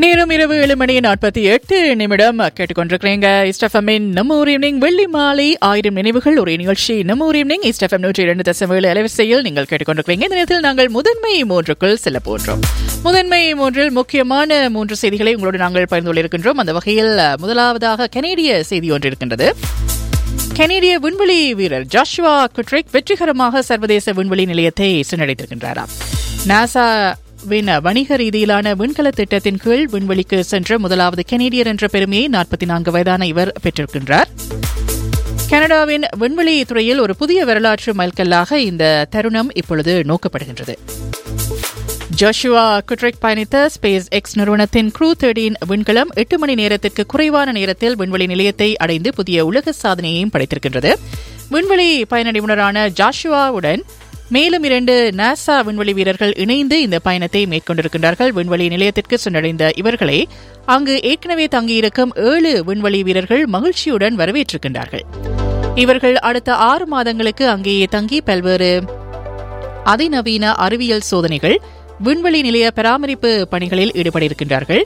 நேரம் இரவு ஏழு மணி நாற்பத்தி எட்டு நிமிடம் கேட்டுக்கொண்டிருக்கிறீங்க இஸ்டஃபமின் நம்ம ஊர் ஈவினிங் வெள்ளி மாலை ஆயிரம் நினைவுகள் ஒரு நிகழ்ச்சி நம்ம ஊர் ஈவினிங் இஸ்டஃபம் நூற்றி இரண்டு தசம் ஏழு அலைவரிசையில் நீங்கள் கேட்டுக்கொண்டிருக்கிறீங்க இந்த நேரத்தில் நாங்கள் முதன்மை மூன்றுக்குள் செல்ல போன்றோம் முதன்மை மூன்றில் முக்கியமான மூன்று செய்திகளை உங்களோடு நாங்கள் பகிர்ந்து கொண்டிருக்கின்றோம் அந்த வகையில் முதலாவதாக கனேடிய செய்தி ஒன்று இருக்கின்றது கனேடிய விண்வெளி வீரர் ஜாஷுவா குட்ரிக் வெற்றிகரமாக சர்வதேச விண்வெளி நிலையத்தை சென்றடைந்திருக்கின்றாராம் நாசா வின் வணிக ரீதியிலான விண்கல திட்டத்தின் கீழ் விண்வெளிக்கு சென்ற முதலாவது கனேடியர் என்ற பெருமையை நாற்பத்தி நான்கு வயதான இவர் பெற்றிருக்கின்றார் கனடாவின் விண்வெளி துறையில் ஒரு புதிய வரலாற்று மைல்கல்லாக இந்த தருணம் இப்பொழுது நோக்கப்படுகின்றது ஜோஷுவா குட்ரிக் பயணித்த ஸ்பேஸ் எக்ஸ் நிறுவனத்தின் க்ரூ தேர்டின் விண்கலம் எட்டு மணி நேரத்திற்கு குறைவான நேரத்தில் விண்வெளி நிலையத்தை அடைந்து புதிய உலக சாதனையையும் படைத்திருக்கின்றது விண்வெளி பயண நிபுணரான ஜாஷுவாவுடன் மேலும் இரண்டு நாசா விண்வெளி வீரர்கள் இணைந்து இந்த பயணத்தை மேற்கொண்டிருக்கின்றார்கள் விண்வெளி நிலையத்திற்கு சென்றடைந்த இவர்களை அங்கு ஏற்கனவே தங்கியிருக்கும் ஏழு விண்வெளி வீரர்கள் மகிழ்ச்சியுடன் வரவேற்றிருக்கின்றார்கள் இவர்கள் அடுத்த ஆறு மாதங்களுக்கு அங்கேயே தங்கி பல்வேறு அதிநவீன அறிவியல் சோதனைகள் விண்வெளி நிலைய பராமரிப்பு பணிகளில் ஈடுபட இருக்கின்றார்கள்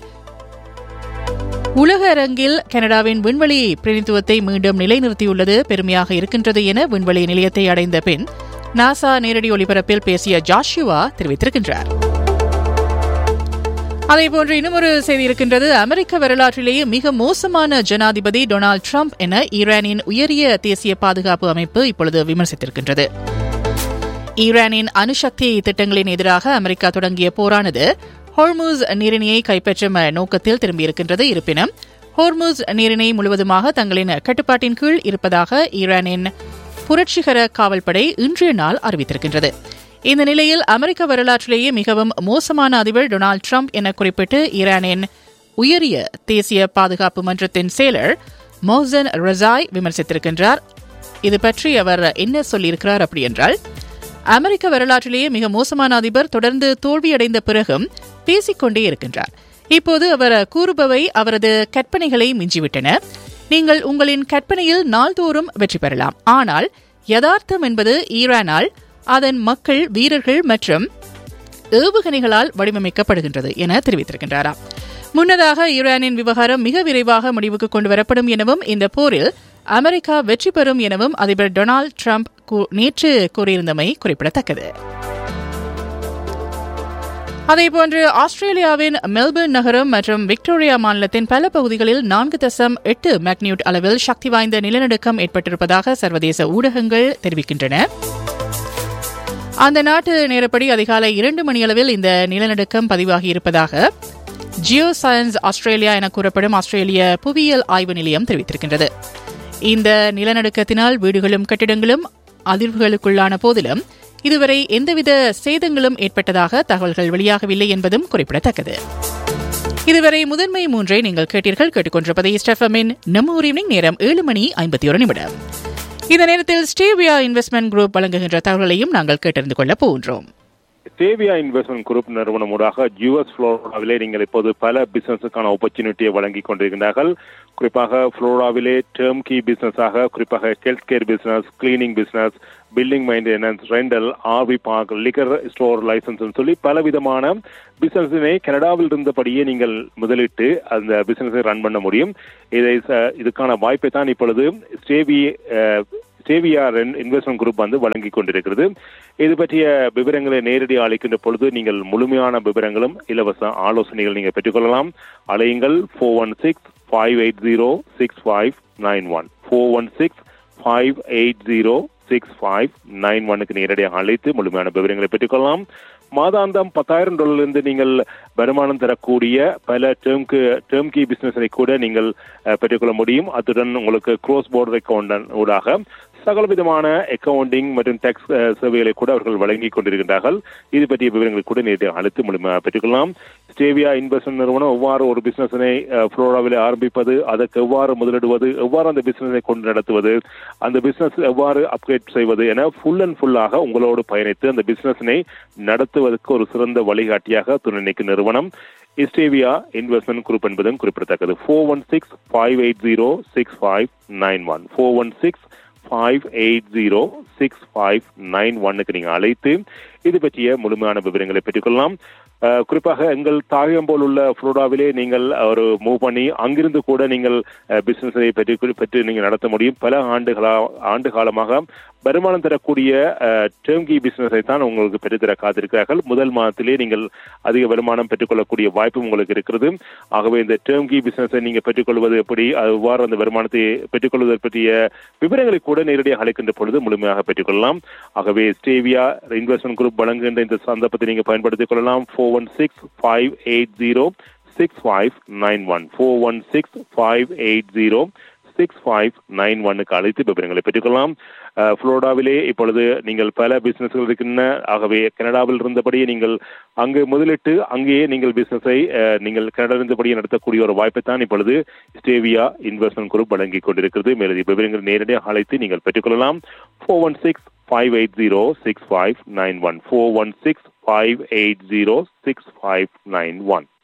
உலக அரங்கில் கனடாவின் விண்வெளி பிரதிநிதித்துவத்தை மீண்டும் நிலைநிறுத்தியுள்ளது பெருமையாக இருக்கின்றது என விண்வெளி நிலையத்தை அடைந்த பின் நாசா நேரடி ஒலிபரப்பில் பேசிய ஜாஷுவா தெரிவித்திருக்கின்றார் அதேபோன்று இன்னுமொரு செய்தி இருக்கின்றது அமெரிக்க வரலாற்றிலேயே மிக மோசமான ஜனாதிபதி டொனால்டு டிரம்ப் என ஈரானின் உயரிய தேசிய பாதுகாப்பு அமைப்பு இப்பொழுது விமர்சித்திருக்கின்றது ஈரானின் அணுசக்தி திட்டங்களின் எதிராக அமெரிக்கா தொடங்கிய போரானது ஹோர்மூஸ் நீரிணையை கைப்பற்றும் நோக்கத்தில் திரும்பியிருக்கின்றது இருப்பினும் ஹோர்மூஸ் நீரிணை முழுவதுமாக தங்களின் கட்டுப்பாட்டின் கீழ் இருப்பதாக ஈரானின் புரட்சிகர காவல்படை இன்றைய நாள் அறிவித்திருக்கின்றது இந்த நிலையில் அமெரிக்க வரலாற்றிலேயே மிகவும் மோசமான அதிபர் டொனால்டு ட்ரம்ப் என குறிப்பிட்டு ஈரானின் உயரிய தேசிய பாதுகாப்பு மன்றத்தின் செயலர் மோசன் ரசாய் விமர்சித்திருக்கின்றார் இது பற்றி அவர் என்ன சொல்லியிருக்கிறார் அப்படி என்றால் அமெரிக்க வரலாற்றிலேயே மிக மோசமான அதிபர் தொடர்ந்து தோல்வியடைந்த பிறகும் பேசிக்கொண்டே இருக்கின்றார் இப்போது அவர் கூறுபவை அவரது கற்பனைகளை மிஞ்சிவிட்டன நீங்கள் உங்களின் கற்பனையில் நாள்தோறும் வெற்றி பெறலாம் ஆனால் யதார்த்தம் என்பது ஈரானால் அதன் மக்கள் வீரர்கள் மற்றும் ஏவுகணைகளால் வடிவமைக்கப்படுகின்றது என தெரிவித்திருக்கின்றாராம் முன்னதாக ஈரானின் விவகாரம் மிக விரைவாக முடிவுக்கு கொண்டு வரப்படும் எனவும் இந்த போரில் அமெரிக்கா வெற்றி பெறும் எனவும் அதிபர் டொனால்டு டிரம்ப் நேற்று கூறியிருந்தமை குறிப்பிடத்தக்கது அதேபோன்று ஆஸ்திரேலியாவின் மெல்பர்ன் நகரம் மற்றும் விக்டோரியா மாநிலத்தின் பல பகுதிகளில் நான்கு தசம் எட்டு மேக்னியூட் அளவில் சக்தி வாய்ந்த நிலநடுக்கம் ஏற்பட்டிருப்பதாக சர்வதேச ஊடகங்கள் தெரிவிக்கின்றன அந்த நாட்டு நேரப்படி அதிகாலை இரண்டு மணியளவில் இந்த நிலநடுக்கம் பதிவாகியிருப்பதாக ஜியோ சயின்ஸ் ஆஸ்திரேலியா என கூறப்படும் ஆஸ்திரேலிய புவியியல் ஆய்வு நிலையம் தெரிவித்திருக்கின்றது இந்த நிலநடுக்கத்தினால் வீடுகளும் கட்டிடங்களும் அதிர்வுகளுக்குள்ளான போதிலும் இதுவரை எந்தவித சேதங்களும் ஏற்பட்டதாக தகவல்கள் வெளியாகவில்லை என்பதும் குறிப்பிடத்தக்கது இதுவரை முதன்மை மூன்றை நீங்கள் கேட்டீர்கள் கேட்டுக்கொண்டிருப்பதை ஸ்டெஃபமின் நம்ம ஊர் ஈவினிங் நேரம் ஏழு மணி ஐம்பத்தி ஒரு நிமிடம் இந்த நேரத்தில் ஸ்டேவியா இன்வெஸ்ட்மெண்ட் குரூப் வழங்குகின்ற தகவல்களையும் நாங்கள் கேட்டறிந்து கொள்ள போகின்றோம் சேவியா இன்வெஸ்ட்மெண்ட் குரூப் நிறுவனம் ஊடாக யூஎஸ் புளோராவிலே நீங்கள் இப்போது பல பிசினஸுக்கான ஆப்பர்ச்சுனிட்டியை வழங்கி கொண்டிருக்கிறார்கள் குறிப்பாக புளோராவிலே டேர்ம் கீ பிசினஸாக குறிப்பாக health care business cleaning business building maintenance rental RV park liquor store licence சொல்லி பல விதமான பிசினஸினை கனடாவில் இருந்தபடியே நீங்கள் முதலிட்டு அந்த பிசினஸை ரன் பண்ண முடியும் இதை இதுக்கான வாய்ப்பை தான் இப்பொழுது ஸ்டேவி சேவியார் இன்வெஸ்ட்மெண்ட் குரூப் வந்து வழங்கி கொண்டிருக்கிறது இது பற்றிய விவரங்களை நேரடி அளிக்கின்ற பொழுது நீங்கள் முழுமையான விவரங்களும் இலவச ஆலோசனைகள் நீங்கள் பெற்றுக்கொள்ளலாம் அலையுங்கள் four one six five eight zero six five nine one four one six five eight zero six five nine ஒன்னுக்கு நேரடியாக அழைத்து முழுமையான விவரங்களை பெற்றுக்கொள்ளலாம் மாதாந்தம் பத்தாயிரம் டாலர்லேருந்து நீங்கள் வருமானம் தரக்கூடிய பல டேர்ம்க்கு டேர்ம் கீ பிசினஸை கூட நீங்கள் பெற்றுக்கொள்ள முடியும் அத்துடன் உங்களுக்கு க்ரோஸ் போர்டர் அக்கௌண்ட் ஊடாக சகல விதமான அக்கவுண்டிங் மற்றும் டேக்ஸ் சேவைகளை கூட அவர்கள் வழங்கி கொண்டிருக்கின்றார்கள் இது பற்றிய விவரங்களை கூட நேரடியாக அழைத்து முழுமையாக பெற்றுக்கொள்ளலாம் ஸ்டேவியா இன்வெஸ்ட்மெண்ட் நிறுவனம் எவ்வாறு ஒரு பிசினஸினை புளோராவில் ஆரம்பிப்பது அதற்கு எவ்வாறு முதலிடுவது எவ்வாறு அந்த பிசினஸை கொண்டு நடத்துவது அந்த பிசினஸ் எவ்வாறு அப்கிரேட் செய்வது என ஃபுல் அண்ட் ஃபுல்லாக உங்களோடு பயணித்து அந்த பிசினஸினை நடத்துவதற்கு ஒரு சிறந்த வழிகாட்டியாக துணை நிற்கும் நிறுவனம் இஸ்டேவியா இன்வெஸ்ட்மெண்ட் குரூப் என்பதும் குறிப்பிடத்தக்கது four one six five eight zero six five nine one four one six five eight zero six five nine ஒன்னுக்கு நீங்கள் அழைத்து இது பற்றிய முழுமையான விவரங்களை பெற்றுக்கொள்ளலாம் அஹ், குறிப்பாக எங்கள் தாயகம் போல் உள்ள புளோரிடாவிலே நீங்கள் ஒரு மூவ் பண்ணி அங்கிருந்து கூட நீங்கள் பிசினஸை பெற்று பெற்று நீங்கள் நடத்த முடியும் பல ஆண்டுகளா ஆண்டு காலமாக வருமானம் தரக்கூடிய டேர்ம்கி பிசினஸை தான் உங்களுக்கு பெற்றுத்தர காத்திருக்கிறார்கள் முதல் மாதத்திலே நீங்கள் அதிக வருமானம் பெற்றுக்கொள்ளக்கூடிய வாய்ப்பு உங்களுக்கு இருக்கிறது ஆகவே இந்த டேர்ம்கி பிசினஸை நீங்கள் பெற்றுக்கொள்வது எப்படி அவ்வாறு அந்த வருமானத்தை பெற்றுக்கொள்வது பற்றிய விவரங்களை கூட நேரடியாக அழைக்கின்ற பொழுது முழுமையாக பெற்றுக்கொள்ளலாம் ஆகவே ஸ்டேவியா இன்வெஸ்ட்மெண்ட் குரூப் வழங்குகின்ற இந்த சந்தர்ப்பத்தை நீங்கள் பயன்படுத்திக் கொள்ளலாம் four one six five eight zero six five nine one four one six five eight zero six five nine ஒன்னுக்கு அழைத்து விவரங்களை பெற்றுக்கொள்ளலாம் அஹ், புளோரிடாவிலே இப்பொழுது நீங்கள் பல பிசினஸ்கள் இருக்கின்றன ஆகவே கனடாவில் இருந்தபடியே நீங்கள் அங்கு முதலிட்டு அங்கேயே நீங்கள் பிசினஸை நீங்கள் கனடா இருந்தபடியே நடத்தக்கூடிய ஒரு வாய்ப்பை தான் இப்பொழுது ஸ்டேவியா இன்வெஸ்ட்மெண்ட் குரூப் வழங்கிக் கொண்டிருக்கிறது மேலும் விவரங்கள் நேரடியாக அழைத்து நீங்கள் பெற்றுக்கொள்ளலாம் four one six five eight zero six five nine one four one six five eight zero six five nine one